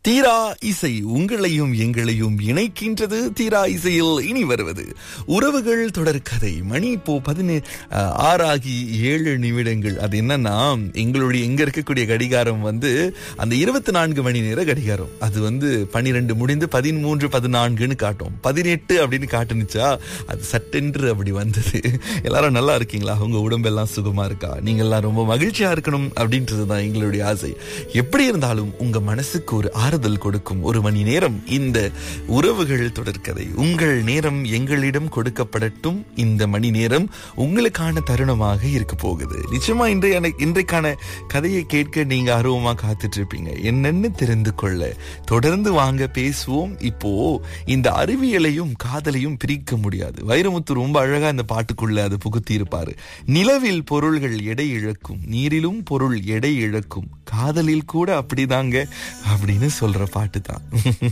தீரா இசை உங்களையும் எங்களையும் இணைக்கின்றது தீரா இசையில் இனி வருவது உறவுகள் தொடர்கதை மணி இப்போ பதினே அஹ், ஆறாகி ஏழு நிமிடங்கள் அது என்னன்னா எங்களுடைய எங்க இருக்கக்கூடிய கடிகாரம் வந்து அந்த இருபத்தி நான்கு மணி நேர கடிகாரம் அது வந்து பன்னிரெண்டு முடிந்து பதிமூன்று பதினான்குன்னு காட்டும் பதினெட்டு அப்படின்னு காட்டுனுச்சா அது சட்டென்று அப்படி வந்தது எல்லாரும் நல்லா இருக்கீங்களா உங்க உடம்பெல்லாம் சுகமா இருக்கா நீங்க எல்லாம் ரொம்ப மகிழ்ச்சியா இருக்கணும் அப்படின்றது தான் எங்களுடைய ஆசை எப்படி இருந்தாலும் உங்க மனசுக்கு ஒரு ஆறுதல் கொடுக்கும் ஒரு மணி நேரம் இந்த உறவுகள் தொடர்கதை உங்கள் நேரம் எங்களிடம் கொடுக்கப்படட்டும் இந்த மணி நேரம் உங்களுக்கான தருணமாக இருக்க போகுது நிச்சயமா இன்றைய இன்றைக்கான கதையை கேட்க நீங்க ஆர்வமா காத்துட்டு இருப்பீங்க என்னன்னு தெரிந்து கொள்ள தொடர்ந்து வாங்க பேசுவோம் இப்போ இந்த அறிவியலையும் காதலையும் பிரிக்க முடியாது வைரமுத்து ரொம்ப அழகா இந்த பாட்டுக்குள்ள அது புகுத்தி இருப்பாரு நிலவில் பொருள்கள் எடை இழக்கும் நீரிலும் பொருள் எடை இழக்கும் காதலில் கூட அப்படிதாங்க அப்படின்னு சொல்ற பாட்டு தான்